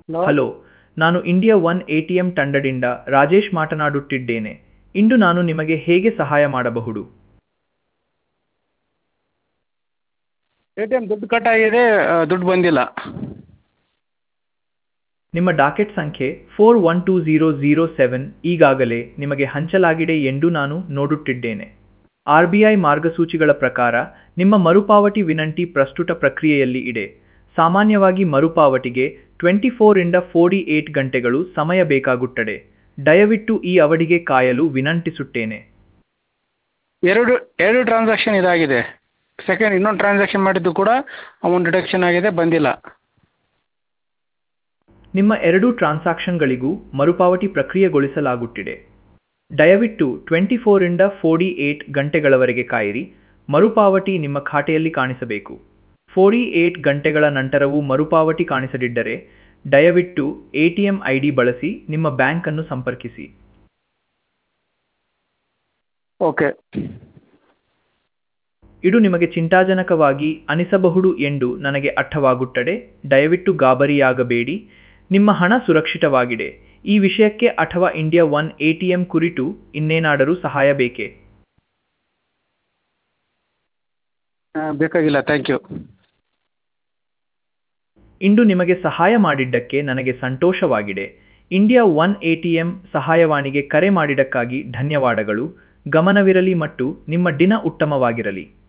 hello hello ನಾನು India one ATM ತಂಡದಿಂದ ರಾಜೇಶ್ ಮಾತನಾಡುತ್ತಿದ್ದೇನೆ ಇಂದು ನಾನು ನಿಮಗೆ ಹೇಗೆ ಸಹಾಯ ಮಾಡಬಹುದು ಎ ಟಿ ಎಮ್ ದುಡ್ಡು ಕಟ್ಟಾಗಿದೆ ಆ, ದುಡ್ಡು ಬಂದಿಲ್ಲ ನಿಮ್ಮ ಡಾಕೆಟ್ ಸಂಖ್ಯೆ four one two zero zero seven ಈಗಾಗಲೇ ನಿಮಗೆ ಹಂಚಲಾಗಿದೆ ಎಂದು ನಾನು ನೋಡುತ್ತಿದ್ದೇನೆ ಆರ್ ಬಿ ಐ ಮಾರ್ಗಸೂಚಿಗಳ ಪ್ರಕಾರ ನಿಮ್ಮ ಮರುಪಾವತಿ ವಿನಂತಿ ಪ್ರಸ್ತುತ ಪ್ರಕ್ರಿಯೆಯಲ್ಲಿ ಇದೆ ಸಾಮಾನ್ಯವಾಗಿ ಮರುಪಾವತಿಗೆ ಟ್ವೆಂಟಿ ಫೋರಿಂದ ಫೋರ್ಟಿ ಏಟ್ ಗಂಟೆಗಳು ಸಮಯ ಬೇಕಾಗುತ್ತದೆ ದಯವಿಟ್ಟು ಈ ಅವಧಿಗೆ ಕಾಯಲು ವಿನಂತಿಸುತ್ತೇನೆ ಎರಡು ಎರಡು ಟ್ರಾನ್ಸಾಕ್ಷನ್ ಇದಾಗಿದೆ ಸೆಕೆಂಡ್ ಇನ್ನೊಂದು ಟ್ರಾನ್ಸಾಕ್ಷನ್ ಮಾಡಿದ್ದು ಕೂಡ ಅಮೌಂಟ್ ಡಿಡಕ್ಷನ್ ಆಗಿದೆ ಬಂದಿಲ್ಲ ನಿಮ್ಮ ಎರಡೂ ಟ್ರಾನ್ಸಾಕ್ಷನ್ಗಳಿಗೂ ಮರುಪಾವತಿ ಪ್ರಕ್ರಿಯೆಗೊಳಿಸಲಾಗುತ್ತಿದೆ ದಯವಿಟ್ಟು ಟ್ವೆಂಟಿ ಫೋರಿಂದ ಫೋರ್ಟಿ ಏಟ್ ಗಂಟೆಗಳವರೆಗೆ ಕಾಯಿರಿ ಮರುಪಾವತಿ ನಿಮ್ಮ ಖಾತೆಯಲ್ಲಿ ಕಾಣಿಸಬೇಕು ಫೋರ್ಟಿ ಏಟ್ ಗಂಟೆಗಳ ನಂತರವೂ ಮರುಪಾವತಿ ಕಾಣಿಸದಿದ್ದರೆ ದಯವಿಟ್ಟು A T M I D ಬಳಸಿ ನಿಮ್ಮ ಬ್ಯಾಂಕನ್ನು ಸಂಪರ್ಕಿಸಿ ಓಕೆ ಇದು ನಿಮಗೆ ಚಿಂತಾಜನಕವಾಗಿ ಅನಿಸಬಹುದು ಎಂದು ನನಗೆ ಅರ್ಥವಾಗುತ್ತದೆ ದಯವಿಟ್ಟು ಗಾಬರಿಯಾಗಬೇಡಿ ನಿಮ್ಮ ಹಣ ಸುರಕ್ಷಿತವಾಗಿದೆ ಈ ವಿಷಯಕ್ಕೆ ಅಥವಾ ಇಂಡಿಯಾ ಒನ್ ಎಟಿಎಂ ಕುರಿತು ಇನ್ನೇನಾದರೂ ಸಹಾಯ ಬೇಕೇ ಆ, ಬೇಕಾಗಿಲ್ಲ ಥ್ಯಾಂಕ್ ಯು ಇಂದು ನಿಮಗೆ ಸಹಾಯ ಮಾಡಿದ್ದಕ್ಕೆ ನನಗೆ ಸಂತೋಷವಾಗಿದೆ ಇಂಡಿಯಾ ಒನ್ ಎಟಿಎಂ ಸಹಾಯವಾಣಿಗೆ ಕರೆ ಮಾಡಿದ್ದಕ್ಕಾಗಿ ಧನ್ಯವಾದಗಳು ಗಮನವಿರಲಿ ಮತ್ತು ನಿಮ್ಮ ದಿನ ಉತ್ತಮವಾಗಿರಲಿ